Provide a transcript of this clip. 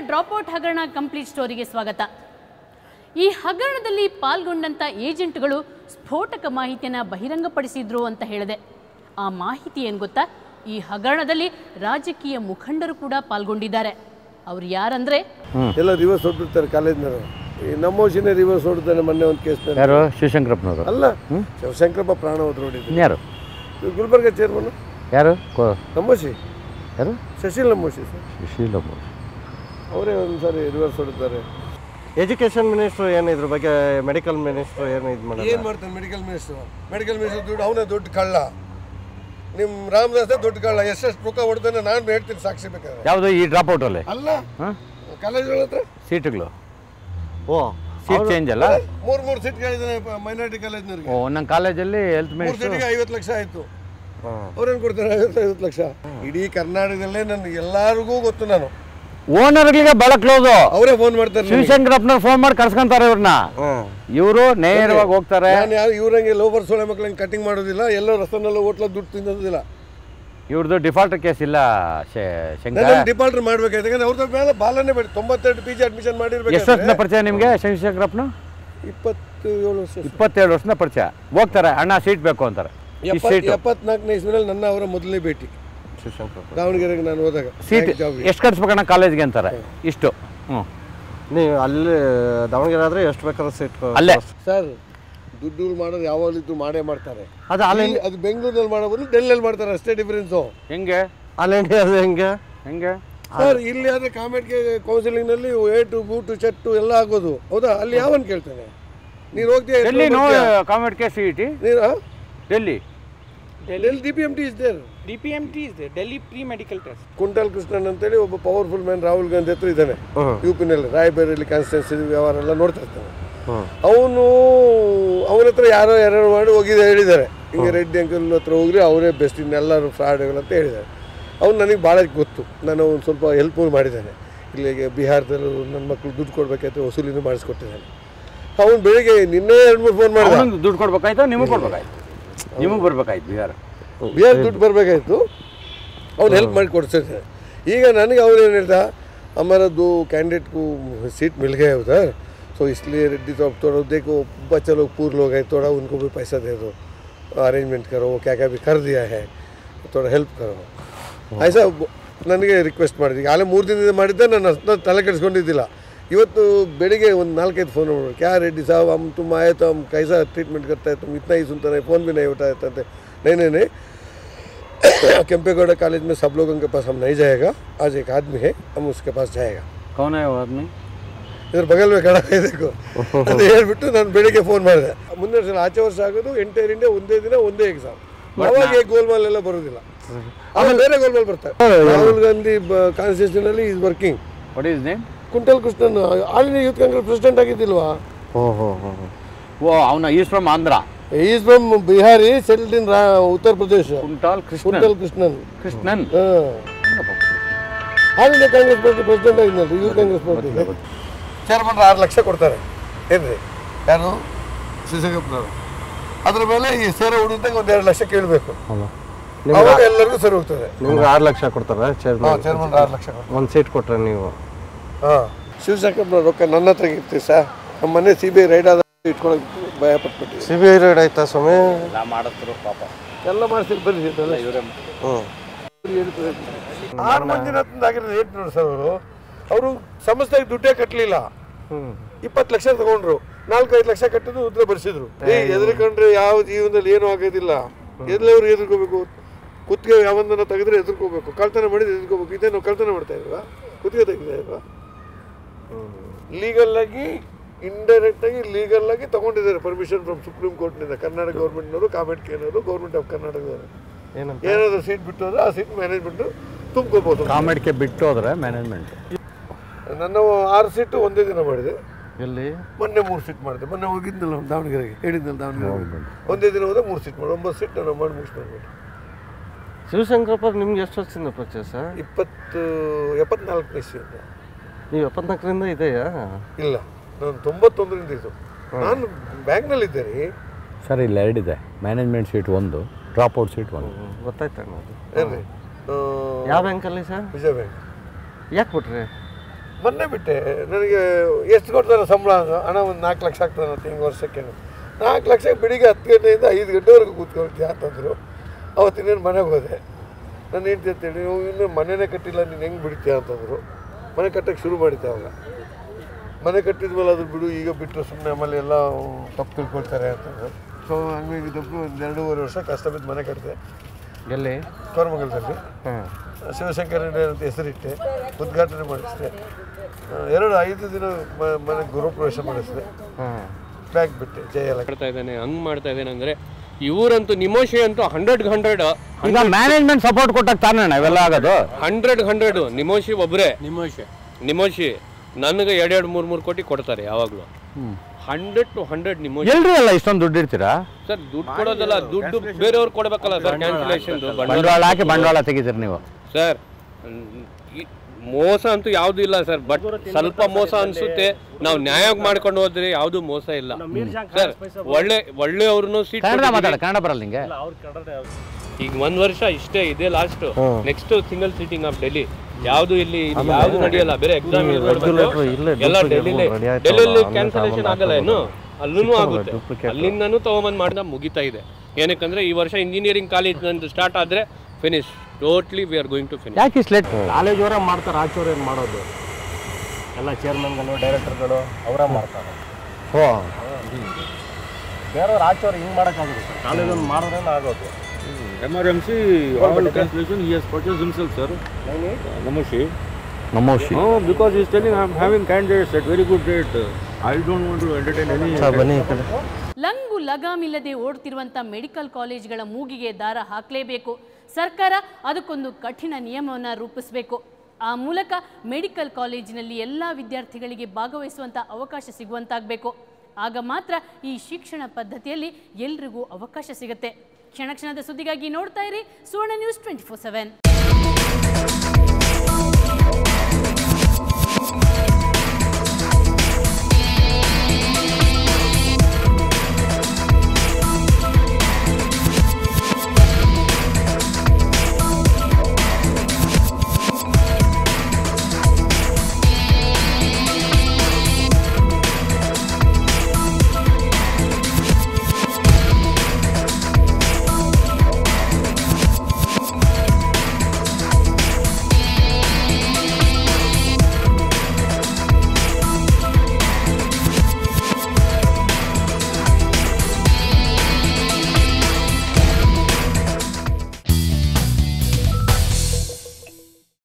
Dropout ಹಗರಣ complete ಸ್ಟೋರಿಗೆ ಸ್ವಾಗತ ಈ ಹಗರಣದಲ್ಲಿ ಪಾಲ್ಗೊಂಡಂತ ಏಜೆಂಟ್ಗಳು ಸ್ಫೋಟಕ ಮಾಹಿತಿಯನ್ನ ಬಹಿರಂಗಪಡಿಸಿದ್ರು ಅಂತ ಹೇಳಿದೆ ಆ ಮಾಹಿತಿ ಏನು ಗೊತ್ತಾ ಈ ಹಗರಣದಲ್ಲಿ ರಾಜಕೀಯ ಮುಖಂಡರು ಕೂಡ ಪಾಲ್ಗೊಂಡಿದ್ದಾರೆ ಅವ್ರು ಯಾರಂದ್ರೆ ಎಲ್ಲ ರಿವರ್ಸ್ ಹೊಡ್ಬಿಡ್ತಾರೆ ಕಾಲೇಜ್ನವರು ಈ ನಮ್ಮ ಓಶಿನೇ ರಿವರ್ಸ್ ಹೊಡ್ತಾನೆ ಮೊನ್ನೆ ಒಂದು ಕೇಸ್ ಯಾರು ಶಿವಶಂಕರಪ್ಪನವರು ಅಲ್ಲ ಶಿವಶಂಕರಪ್ಪ ಪ್ರಾಣ ಹೋದ್ರು ಹೊಡಿದ್ರು ಇನ್ಯಾರು ಇವ್ರು ಗುಲ್ಬರ್ಗ ಚೇರ್ಮನ್ ಯಾರು ಕೋ ನಮ್ಮೋಶಿ ಯಾರು ಶಶಿಲ್ ನಮ್ಮೋಶಿ ಸರ್ ಸುಶೀಲಮ್ಮ ಅವರೇ ಒಂದ್ಸಾರಿ ರಿವರ್ಸ್ ಹೊಡಿದ್ದಾರೆ ಎಜುಕೇಶನ್ ಮಿನಿಸ್ಟ್ರು ಏನು ಇದ್ರ ಬಗ್ಗೆ ಮೆಡಿಕಲ್ ಮಿನಿಸ್ಟ್ರು ಏನು ಇದು ಮಾಡೋದು ಏನು ಮಾಡ್ತಾನೆ ಮೆಡಿಕಲ್ ಮಿನಿಸ್ಟರ್ ಮೆಡಿಕಲ್ ಮಿನಿಸ್ಟರ್ ದುಡ್ಡು ಅವನೇ ದೊಡ್ಡ ಕಳ್ಳ ನಿಮ್ಮ ರಾಮದಾಸೇ ದೊಡ್ಡ ಕಳ್ಳ ಎಷ್ಟೆಷ್ಟು ರೊಕ್ಕ ಹೊಡ್ತಾನೆ ನಾನು ಹೇಳ್ತೀನಿ ಸಾಕ್ಷಿ ಬೇಕಾದ್ರೆ ಯಾವುದು ಈ ಡ್ರಾಪ್ ಔಟಲ್ಲಿ ಅಲ್ಲ ಕಾಲೇಜ್ಗಳ ಹತ್ರ ಸೀಟುಗಳು ಓ ಸೀಟ್ ಚೇಂಜ್ ಅಲ್ಲ ಮೂರು ಮೂರು ಸೀಟ್ ಕೇಳಿದ್ದಾನೆ ಮೈನಾರಿಟಿ ಕಾಲೇಜ್ನವ್ರಿಗೆ ಓ ಒಂದೊಂದು ಕಾಲೇಜಲ್ಲಿ ಹೆಲ್ತ್ ಮೂರು ಮಿನಿಸ್ಟ್ರು ಸೀಟಿಗೆ ಐವತ್ತು ಲಕ್ಷ ಆಯಿತು ಹಾಂ ಅವ್ರೇನು ಕೊಡ್ತಾರೆ ಐವತ್ತು ಐವತ್ತು ಲಕ್ಷ ಇಡೀ ಕರ್ನಾಟಕದಲ್ಲೇ ನನಗೆ ಎಲ್ಲರಿಗೂ ಗೊತ್ತು ನಾನು ಓನರ್ಗಳಿಗೆ ಭಾಳ ಕ್ಲೋಸು ಅವರೇ ಫೋನ್ ಮಾಡ್ತಾರೆ ನನಗೆ. ಶಿವಶಂಕರಪ್ಪನವ್ರು ಫೋನ್ ಮಾಡಿ ಕರ್ಸ್ಕೊಂತಾರೆ ಇವ್ರನ್ನ ಹಾಂ ಇವರು ನೇರವಾಗಿ ಹೋಗ್ತಾರೆ ನಾನು ಯಾರು ಇವ್ರಂಗೆ ಲೋಬರ್ ಸೊಳ್ಳೆ ಮಕ್ಳಂಗೆ ಕಟಿಂಗ್ ಮಾಡೋದಿಲ್ಲ ಎಲ್ಲೋ ರಸ್ತೆನಲ್ಲೂ ಹೋಟ್ಲ ದುಡ್ಡು ತಿನ್ನೋದಿಲ್ಲ ಇವ್ರದ್ದು ಡಿಫಾಲ್ಟರ್ ಕೇಸ್ ಇಲ್ಲ ಶೇ- ಶಂಕರ ನಾನು ಡಿಪಾರ್ಟ್ರ್ ಮಾಡ್ಬೇಕಾಯ್ತು ಯಾಕಂದ್ರೆ ಅವ್ರದ್ದು ಮೇಲೆ ಬಾಲನೇ ಬೇಡ ತೊಂಬತ್ತೆರಡು ಪಿ ಜಿ ಅಡ್ಮಿಷನ್ ಎಷ್ಟು ಮಾಡಿರ್ಬೇಕು ವರ್ಷದ ಪರಿಚಯ ನಿಮಗೆ ಶಿವಶಂಕರಪ್ಪನ ಇಪ್ಪತ್ತು ಏಳು ವರ್ಷ ಇಪ್ಪತ್ತೇಳು ವರ್ಷದ ಪರಿಚಯ ಹೋಗ್ತಾರೆ ಅಣ್ಣ ಸೀಟ್ ಬೇಕು ಅಂತಾರೆ ಈ ಎಪ್ಪತ್- ಸೀಟು ಎಪ್ಪತ್ನಾಲ್ಕನೇ ಇಸ್ವಿನಲ್ಲಿ ನನ್ನ ಅವರ ಮೊದಲನೇ ಭೇಟಿ ಶಿವಶಂಕರ್ ದಾವಣಗೆರೆಗೆ ನಾನು ಹೋದಾಗ ಸೀಟ್ ಬ್ಯಾಂಕ್ ಜಾಬ್ಗೆ. ಎಷ್ಟು ಕಟ್ಸ್ಬೇಕಣ್ಣ ಕಾಲೇಜ್ಗೆ ಅಂತಾರೆ ಇಷ್ಟು ಹ್ಞೂ ನೀವು ಅಲ್ಲಿ ದಾವಣಗೆರೆ ಆದರೆ ಎಷ್ಟು ಬೇಕಾದ್ರೂ ಸೀಟ್ ಅಲ್ಲೇ ಸರ್ ದುಡ್ಡು ಮಾಡೋದು ಯಾವಾಗಲಿದ್ದು ಮಾಡೇ ಮಾಡ್ತಾರೆ ಅದು ಆಲ್ ಇಲ್ಲಿ ಅದು ಬೆಂಗಳೂರಲ್ಲಿ ಮಾಡೋ ಬದಲು ಡೆಲ್ಲಿಯಲ್ಲಿ ಮಾಡ್ತಾರೆ ಅಷ್ಟೇ ಡಿಫ್ರೆನ್ಸು ಹೆಂಗೆ ಆಲ್ ಇಂಡಿಯಾ ಅದು ಹೆಂಗೆ ಹೆಂಗೆ ಸರ್ ಇಲ್ಲಿ ಆದರೆ ಕಾಮೆಂಟ್ಗೆ ಕೌನ್ಸಿಲಿಂಗ್ನಲ್ಲಿ ಏಟು ಬೂಟು ಚಟ್ಟು ಎಲ್ಲ ಆಗೋದು ಹೌದಾ ಅಲ್ಲಿ ಯಾವನ್ ಕೇಳ್ತಾನೆ ನೀನು ಹೋಗ್ತೀಯ Delhi no comment K C T ನೀನು Delhi Delhi D P M T is there DPMT is there, Delhi pre-medical test. Kuntal Krishnan ಅಂತೇಳಿ ಒಬ್ಬ ಪವರ್ಫುಲ್ ಮ್ಯಾನ್ ರಾಹುಲ್ ಗಾಂಧಿ ಹತ್ರ ಇದ್ದಾನೆ ಹ್ಞೂ ಯು ಪಿನಲ್ಲಿ ರಾಯಬೇರಿಯಲ್ಲಿ ಕಾನ್ಸ್ಟಿಟ್ಯೂನ್ಸಿ ವ್ಯವಹಾರ ಎಲ್ಲ ನೋಡ್ತಾ ಇರ್ತಾನೆ ಹ್ಞೂ ಅವನು ಅವನ ಹತ್ರ ಯಾರೋ ಯಾರೋ ಮಾಡಿ ಹೋಗಿದೆ ಹೇಳಿದ್ದಾರೆ ಹಿಂಗೆ ರೆಡ್ಡಿ ಅಂಕಲ್ ಹತ್ರ ಹೋಗ್ರಿ ಅವರೇ ಬೆಸ್ಟ್ ಇನ್ನೆಲ್ಲರೂ ಫ್ರಾಡ್ಗಳು ಅಂತ ಹೇಳಿದ್ದಾರೆ ಅವ್ನು ನನಗೆ ಭಾಳ ಗೊತ್ತು ನಾನು ಒಂದು ಸ್ವಲ್ಪ ಹೆಲ್ಪ್ ಮಾಡಿದ್ದಾನೆ ಇಲ್ಲಿಗೆ ಬಿಹಾರದಲ್ಲೂ ನನ್ನ ಮಕ್ಕಳು ದುಡ್ಡು ಕೊಡ್ಬೇಕಾಯ್ತು ವಸೂಲಿನೂ ಮಾಡಿಸ್ಕೊಟ್ಟಿದ್ದಾನೆ ಅವನು ಬೆಳಿಗ್ಗೆ ನಿನ್ನೆ ಎರಡು ಮೂರು ಫೋನ್ ಮಾಡಿದ ಅವನಿಗೆ ದುಡ್ಡು ಕೊಡ್ಬೇಕಾಯ್ತು ನಿಮಗೆ ಕೊಡ್ಬೇಕಾಯ್ತು ನಿಮಗೆ ಬರ್ಬೇಕಾಯ್ತು ಬಿಹಾರ ಬಿಹಾರ್ ದುಡ್ಡು ಬರಬೇಕಾಯ್ತು ಅವ್ನು ಹೆಲ್ಪ್ ಮಾಡಿ ಕೊಡ್ಸಿರ್ತಾರೆ ಈಗ ನನಗೆ ಅವ್ರು ಏನು ಹೇಳ್ದ हमारा दो कैंडिडेट को सीट मिल गया है उधर सो इसलिए रेड्डी तो अब थोड़ा देखो बच्चा लोग पूर लोग हैं थोड़ा उनको भी पैसा दे दो अरेंजमेंट करो वो क्या क्या भी कर दिया है थोड़ा ಹೆಲ್ಪ್ ಕರೋ ಐಸಾ ನನಗೆ ರಿಕ್ವೆಸ್ಟ್ ಮಾಡಿದ್ದೆ ಆಗಲೇ ಮೂರು ದಿನದಿಂದ ಮಾಡಿದ್ದೆ ನಾನು ಅಷ್ಟು ತಲೆ ಕೆಡಿಸ್ಕೊಂಡಿದ್ದಿಲ್ಲ ಇವತ್ತು ಬೆಳಿಗ್ಗೆ ಒಂದು ನಾಲ್ಕೈದು ಫೋನ್ ಮಾಡೋದು ಕ್ಯಾ ರೆಡ್ಡಿ ಸಾಹब हम तुम आए तो हम कैसा ट्रीटमेंट करता है तुम इतना ही सुनते रहे फ़ोन भी नहीं उठाया था नहीं नहीं नहीं केम्पेगौड़ा कॉलेज में सब लोगों के पास हम नहीं जाएगा आज एक आदमी है हम उसके पास जाएगा ಕೌನ ಆದ್ಮಿ ಇದ್ರ ಬಗಲ್ ಮೇಲೆ ಕಡ ಇದಕ್ಕೂ ಅದು ಹೇಳ್ಬಿಟ್ಟು ನಾನು ಬೆಳಿಗ್ಗೆ ಫೋನ್ ಮಾಡಿದೆ ಮುಂದಿನ ಸಲ ಆಚೆ ವರ್ಷ ಆಗೋದು ಎಂಟೈರ್ ಇಂಡಿಯಾ ಒಂದೇ ದಿನ ಒಂದೇ ಎಕ್ಸಾಮ್ ಅವಾಗ ಈ ಗೋಲ್ಮಾಲ್ ಎಲ್ಲ ಬರೋದಿಲ್ಲ ಆಮೇಲೆ ಬೇರೆ ಗೋಲ್ಮಾಲ್ ಬರ್ತಾರೆ ರಾಹುಲ್ ಗಾಂಧಿ ಕಾನ್ಸ್ಟಿಟ್ಯೂಷನ್ ಅಲ್ಲಿ is working what is name Kuntal Krishnan all India youth Congress president ಆಗಿದ್ದಿಲ್ವಾ ಹೋ ಹೋ ಹೋ ಹೋ. ಓ ಅವನ is from Andhra is from Bihari settled in Uttar Pradesh Kuntal Krishnan Kuntal Krishnan Krishnan all India Congress party president ಆಗಿದ್ನಲ್ರಿ ಯೂತ್ ಕಾಂಗ್ರೆಸ್ ಪಾರ್ಟಿ ಚೇರ್ಮನ್ ಆರು ಲಕ್ಷ ಕೊಡ್ತಾರೆ ಏನ್ರಿ ಯಾರು ಶಿವಶಂಕರಪ್ಪನವರು ಅದ್ರ ಮೇಲೆ ಈ ಸೇರೆ ಉಳಿದಂಗೆ ಒಂದು ಎರಡು ಲಕ್ಷ ಕೇಳಬೇಕು ಹೌದಾ ಅವಾಗ ಎಲ್ಲರಿಗೂ ಸರಿ ಹೋಗ್ತದೆ ನಿಮ್ಗೆ ಆರು ಲಕ್ಷ ಕೊಡ್ತಾರೆ ಚೇರ್ಮನ್ ಚೇರ್ಮನ್ ಆರು ಲಕ್ಷ ಕೊಡ್ತಾರೆ ಒಂದು ಸೀಟ್ ಕೊಟ್ರೆ ನೀವು ಹಾಂ ಶಿವಶಂಕರಪ್ಪನ ರೊಕ್ಕ ನನ್ನ ಹತ್ರ ಇರ್ತೀವಿ ಸರ್ ನಮ್ಮ ಮನೆ ಸಿ ಬಿ ಐ ರೈಡ್ ಆದ ಇಟ್ಕೊಳಕ್ ಭಯ ಪಟ್ಬಿಟ್ಟು ಸಿ ಬಿ ಐ ರೈಡ್ ಆಯ್ತಾ ಸ್ವಾಮಿ ಮಾಡಿದ್ರು ಪಾಪ ಎಲ್ಲ ಮಾಡಿಸಿ ಬರ್ರಿ ಇದೆಲ್ಲ ಹ್ಞೂ ಆರು ಮಂಜುನಾಥ್ ಆಗಿರೋದು ಏಟ್ ನೋಡಿ ಸರ್ ಅವರು ಅವರು ಸಂಸ್ಥೆಗೆ ದುಡ್ಡೇ ಕಟ್ಟಲಿಲ್ಲ ಹ್ಞೂ ಇಪ್ಪತ್ತು ಲಕ್ಷ ತಗೊಂಡ್ರು ನಾಲ್ಕೈದು ಲಕ್ಷ ಕಟ್ಟಿದ್ದು ಉದ್ರ ಬರ್ಸಿದ್ರು ಏ ಎದುರ್ಕೊಂಡ್ರೆ ಯಾವ ಜೀವನದಲ್ಲಿ ಏನೂ ಆಗೋದಿಲ್ಲ ಎಲ್ಲವರು ಎದುರ್ಕೋಬೇಕು ಕುತ್ತಿಗೆ ಯಾವನ್ನ ತೆಗೆದ್ರೆ ಎದುರ್ಕೋಬೇಕು ಕಳ್ತನ ಮಾಡಿದ್ರೆ ಎದುರ್ಕೋಬೇಕು ಇದೇ ನಾವು ಕಳ್ತನ ಮಾಡ್ತಾ ಇಲ್ವಾ ಕುತ್ತಿಗೆ ತೆಗಿತಾ ಇಲ್ವಾ ಲೀಗಲ್ ಆಗಿ ಇಂಡೈರೆಕ್ಟ್ ಆಗಿ ಲೀಗಲ್ ಆಗಿ ತಗೊಂಡಿದ್ದಾರೆ ಪರ್ಮಿಷನ್ ಫ್ರಮ್ ಸುಪ್ರೀಂ ಕೋರ್ಟ್ನಿಂದ ಕರ್ನಾಟಕ ಗೌರ್ಮೆಂಟ್ನವರು ಕಾಮೆಂಟ್ ಕೇನವರು ಗೌರ್ಮೆಂಟ್ ಆಫ್ ಕರ್ನಾಟಕದವರು ಏನಂತ ಏನಾದರೂ ಸೀಟ್ ಬಿಟ್ಟು ಹೋದ್ರೆ ಆ ಸೀಟ್ ಮ್ಯಾನೇಜ್ಮೆಂಟ್ ತುಂಬ್ಕೋಬೋದು ಕಾಮೆಡ್ಗೆ ಬಿಟ್ಟು ಹೋದ್ರೆ ಮ್ಯಾನೇಜ್ಮೆಂಟ್ ನನ್ನ ಆರು ಸೀಟು ಒಂದೇ ದಿನ ಮಾಡಿದೆ ಎಲ್ಲಿ ಮೊನ್ನೆ ಮೂರು ಸೀಟ್ ಮಾಡಿದೆ ಮೊನ್ನೆ ಹೋಗಿದ್ನಲ್ಲ ಅವ್ನು ದಾವಣಗೆರೆಗೆ ಹೇಳಿದ್ನಲ್ಲ ದಾವಣಗೆರೆಗೆ ಒಂದೇ ದಿನ ಹೋದ ಮೂರು ಸೀಟ್ ಮಾಡಿ ಒಂಬತ್ತು ಸೀಟ್ ನಾನು ಮಾಡಿ ಮುಗಿಸ್ಕೊಂಡು ಶಿವಶಂಕರಪ್ಪ ನಿಮ್ಗೆ ಎಷ್ಟು ವರ್ಷದಿಂದ ಪರಿಚಯ ಸರ್ ಇಪ್ಪತ್ತು ಎಪ್ಪತ್ನಾಲ್ಕನೇ ಇಸ್ವಿಯಿಂದ ನೀವು ಎಪ್ಪತ್ನಾಲ್ಕರಿಂದ ಇದೆಯಾ ಇಲ್ಲ ನಾನು ತೊಂಬತ್ತೊಂದರಿಂದ ಇದು ನಾನು ಬ್ಯಾಂಕ್ನಲ್ಲಿದ್ದೆ ರೀ ಸರ್ ಇಲ್ಲಿ ಎರಡಿದೆ ಮ್ಯಾನೇಜ್ಮೆಂಟ್ ಸೀಟ್ ಒಂದು ಡ್ರಾಪ್ ಔಟ್ ಸೀಟ್ ಒಂದು ಹ್ಮ್, ಗೊತ್ತಾಯ್ತು ಅಣ್ಣ ಅದು ಏನ್ರಿ ಯಾವ ಬ್ಯಾಂಕಲ್ಲಿ ಸರ್ ವಿಜಯ ಬ್ಯಾಂಕ್ ಯಾಕೆ ಬಿಟ್ರಿ ಮೊನ್ನೆ ಬಿಟ್ಟೆ ನನಗೆ ಎಷ್ಟು ಕೊಡ್ತಾರೆ ಸಂಬಳ ಅಂದ್ರೆ ಹಣ ಒಂದು ನಾಲ್ಕು ಲಕ್ಷ ಆಗ್ತದೆ ಅಂತ ಹಿಂಗೆ ವರ್ಷಕ್ಕೆ ನಾಲ್ಕು ಲಕ್ಷ ಬೆಳಿಗ್ಗೆ ಹತ್ತು ಗಂಟೆಯಿಂದ ಐದು ಗಂಟೆವರೆಗೂ ಕೂತ್ಕೊಳ್ತೀಯ ಅಂತಂದರು ಅವತ್ತಿನೇನು ಮನೆಗೆ ಹೋದೆ ನಾನು ಹೆಂಡ್ತಿ ಅಂತೇಳಿ ನೀವು ಇನ್ನೂ ಮನೆನೇ ಕಟ್ಟಿಲ್ಲ ನೀನು ಹೆಂಗೆ ಬಿಡ್ತೀಯ ಅಂತಂದರು ಮನೆ ಕಟ್ಟಕ್ಕೆ ಶುರು ಮಾಡಿದ್ದೆ ಅವಾಗ ಮನೆ ಕಟ್ಟಿದ ಮೇಲೆ ಅದು ಬಿಡು ಈಗ ಬಿಟ್ಟರೆ ಸುಮ್ಮನೆ ಆಮೇಲೆ ಎಲ್ಲ ತಪ್ಪು ತಿಳ್ಕೊಳ್ತಾರೆ ಅಂತಂದ್ರು ಸೊ ಹಂಗಾಗಿ ದೊಡ್ಡ ಒಂದು ಎರಡೂವರೆ ವರ್ಷ ಕಷ್ಟ ಬಿದ್ದು ಮನೆ ಕಟ್ಟಿದೆ ಎಲ್ಲಿ ಕೋರಮಂಗಲದಲ್ಲಿ ಹಾಂ ಶಿವಶಂಕರ ರೆಡ್ಡಿ ಅಂತ ಹೆಸರಿಟ್ಟೆ ಉದ್ಘಾಟನೆ ಮಾಡಿಸಿದೆ ಆ, ಎರಡು ಐದು ದಿನ ಮ- ಮನೆ ಗೃಹಪ್ರವೇಶ ಮಾಡಿಸಿದೆ ಹಾಂ ಬ್ಯಾಗ್ ಬಿಟ್ಟೆ ಜಯ ಮಾಡ್ತಾ ಇದ್ದಾನೆ ಹಂಗ್ ಮಾಡ್ತಾ ಇದ್ದಾನೆ ಅಂದ್ರೆ ಇವರಂತೂ ನಿಮೋಶಿ ಅಂತೂ ಹಂಡ್ರೆಡ್ ಹಂಡ್ರೆಡ್ ಈಗ ಮ್ಯಾನೇಜ್ಮೆಂಟ್ ಸಪೋರ್ಟ್ ಕೊಟ್ಟಾಗ ತಾನೇ ಇವೆಲ್ಲ ಆಗೋದು ಹಂಡ್ರೆಡ್ ಹಂಡ್ರೆಡ್ ನಿಮೋಶಿ ಒಬ್ಬರೇ ನಿಮೋಶಿ ನಿಮೋಶಿ ನನಗೆ ಎರಡೆರಡು ಮೂರು ಮೂರು ಕೋಟಿ ಕೊಡ್ತಾರೆ ಯಾವಾಗಲೂ ಹಂಡ್ರೆಡ್ ಟು ಹಂಡ್ರೆಡ್ ನಿಮೋಶಿ ಎಲ್ರಿ ಅಲ್ಲ ಇಷ್ಟೊಂದು ದುಡ್ಡು ಇರ್ತೀರಾ ಸರ್ ದುಡ್ಡು ಕೊಡೋದಲ್ಲ ದುಡ್ಡು ಬೇರೆಯವ್ರು ಕೊಡ್ಬೇಕಲ್ಲ ಸರ್ ಕ್ಯಾನ್ಸಲೇಷನ್ ಬಂಡವಾಳ ಹಾಕಿ ಬಂಡವಾಳ ತೆಗಿತೀರಿ ನೀವು ಸರ್ ಈ ಮೋಸ ಅಂತೂ ಯಾವ್ದು ಇಲ್ಲ ಸರ್ ಬಟ್ ಸ್ವಲ್ಪ ಮೋಸ ಅನ್ಸುತ್ತೆ ನಾವು ನ್ಯಾಯ ಮಾಡ್ಕೊಂಡು ಹೋದ್ರೆ ಯಾವ್ದು ಮೋಸ ಇಲ್ಲ ಸರ್ ಒಳ್ಳೆ ಒಳ್ಳೆಯವ್ರನ್ನು ಸೀಟ್ ಕನ್ನಡ ಮಾತಾಡ ಕನ್ನಡ ಬರಲ್ಲ ನಿಂಗೆ ಈಗ ಒಂದ್ ವರ್ಷ ಇಷ್ಟೇ ಇದೆ last next single seating of Delhi ಯಾವ್ದು ಇಲ್ಲಿ ಇದು ಯಾವ್ದು ನಡೆಯಲ್ಲ ಬೇರೆ ಎಕ್ಸಾಮ್ ಎಲ್ಲ ಡೆಲ್ಲಿಲಿ ಡೆಲ್ಲಿಲಿ ಕ್ಯಾನ್ಸಲೇಷನ್ ಆಗಲ್ಲ ಏನು ಅಲ್ಲೂ ಆಗುತ್ತೆ ಅಲ್ಲಿಂದನೂ ತಗೊಂಬಂದ್ ಮಾಡಿದ ಮುಗಿತಾ ಇದೆ ಏನಕ್ಕಂದ್ರೆ ಈ ವರ್ಷ ಇಂಜಿನಿಯರಿಂಗ್ ಕಾಲೇಜ್ ನಂದು ಸ್ಟಾರ್ಟ್ ಆದ್ರೆ finish totally we are going to finish ಯಾಕೆ ಇಷ್ಟು ಲೇಟ್ ಕಾಲೇಜ್ ಅವರೇ ಮಾಡ್ತಾರೆ ಆಚೂರು ಏನು ಮಾಡೋದು ಎಲ್ಲ ಚೇರ್ಮನ್ಗಳು ಡೈರೆಕ್ಟರ್ಗಳು ಅವರೇ ಮಾಡ್ತಾರೆ ಓ ಬೇರೆಯವ್ರು ಆಚೂರು ಹಿಂಗೆ ಮಾಡೋಕ್ಕಾಗುತ್ತೆ ಸರ್ ಕಾಲೇಜಲ್ಲಿ ಮಾಡಿದ್ರೇನೆ ಆಗೋದು MRMC, all cancellation, he has purchased himself, sir. Namoshi. Namoshi No, because he's telling I'm having candidates at very good rate. I don't want to entertain any. ಬನ್ನಿ ಈ ಕಡೆ ಲಂಗು ಲಗಾಮಿಲ್ಲದೆ ಓಡ್ತಿರುವಂಥ ಮೆಡಿಕಲ್ ಕಾಲೇಜ್ಗಳ ಮೂಗಿಗೆ ದಾರ ಹಾಕಲೇಬೇಕು ಸರ್ಕಾರ ಅದಕ್ಕೊಂದು ಕಠಿಣ ನಿಯಮವನ್ನು ರೂಪಿಸಬೇಕು ಆ ಮೂಲಕ ಮೆಡಿಕಲ್ ಕಾಲೇಜಿನಲ್ಲಿ ಎಲ್ಲ ವಿದ್ಯಾರ್ಥಿಗಳಿಗೆ ಭಾಗವಹಿಸುವಂಥ ಅವಕಾಶ ಸಿಗುವಂತಾಗಬೇಕು ಆಗ ಮಾತ್ರ ಈ ಶಿಕ್ಷಣ ಪದ್ಧತಿಯಲ್ಲಿ ಎಲ್ರಿಗೂ ಅವಕಾಶ ಸಿಗುತ್ತೆ ಕ್ಷಣ ಕ್ಷಣದ ಸುದ್ದಿಗಾಗಿ ನೋಡ್ತಾ ಇರಿ Suvarna news twenty four seven